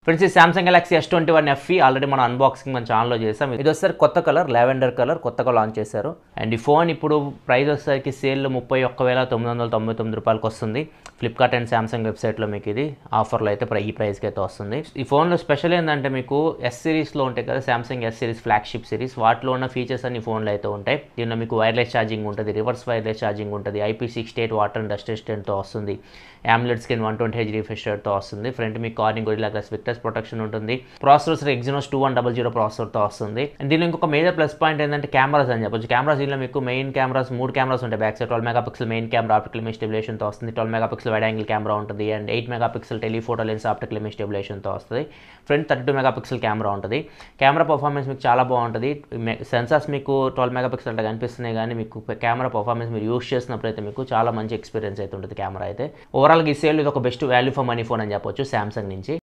friends ఈ Samsung Galaxy S twenty one FE already మనం unboxing మన ఛానల్లో చేసాం ఇది వచ్చేసరికి కొత్త కలర్ లావెండర్ కలర్ కొత్తగా లాంచ్ చేశారు అండ్ ఈ ఫోన్ ఇప్పుడు ప్రైస్ వచ్చేసరికి సేల్ ముప్పై ఒక్క వేల తొమ్మిది వందల తొంభై తొమ్మిది రూపాయలకి వస్తుంది ఫ్లిప్కార్ట్ అండ్ సామ్సంగ్ వెబ్సైట్లో మీకు ఇది ఆఫర్లో అయితే ప్ర- ఈ ప్రైస్కి అయితే వస్తుంది ఈ ఫోన్లో స్పెషల్ ఏంటంటే మీకు ఎస్ సిరీస్లో ఉంటాయి కదా Samsung S series flagship series వాటిలో ఉన్న ఫీచర్స్ అన్ని ఫోన్లో అయితే ఉంటాయి దీనిలో మీకు వైర్లెస్ ఛార్జింగ్ ఉంటుంది రివర్స్ వైర్లెస్ ఛార్జింగ్ ఉంటుంది IP sixty eight water and dust రెసిస్టెంట్తో వస్తుంది AMOLED screen one twenty H రిఫ్రెషర్తో వస్తుంది ఫ్రంట్ మీకు Corning Gorilla Glass Victus protection ఉంటుంది processor Exynos two one double zero ప్రాసెసర్తో వస్తుంది అండ్ దీనిలో ఇంకొక మేజర్ ప్లస్ పాయింట్ ఏంటంటే కెమెరాస్ అని చెప్పొచ్చు కెమెరాస్ దీనిలో మీకు మెయిన్ కెమెరాస్ మూడు కెమెరాస్ ఉంటాయి back side twelve megapixel main camera optical image స్టెబిలేషన్తో వస్తుంది twelve megapixel wide angle camera ఉంటుంది and eight megapixel telephoto lens optical image స్టెబిలేషన్తో వస్తుంది front thirty two megapixel camera ఉంటుంది camera performance మీకు చాలా బాగుంటుంది sensors మీకు ట్వెల్వ్ మెగా పిక్సెల్ అంటే కనిపిస్తున్నాయి కానీ మీకు కెమెరా పర్ఫార్మెన్స్ మీరు యూస్ చేసినప్పుడు అయితే మీకు చాలా మంచి ఎక్స్పీరియన్స్ అయితే ఉంటుంది కెమెరా అయితే ఓవరాల్గా ఈ సేల్ ఇది ఒక best value for money phone అని చెప్పొచ్చు సామ్సంగ్ నుంచి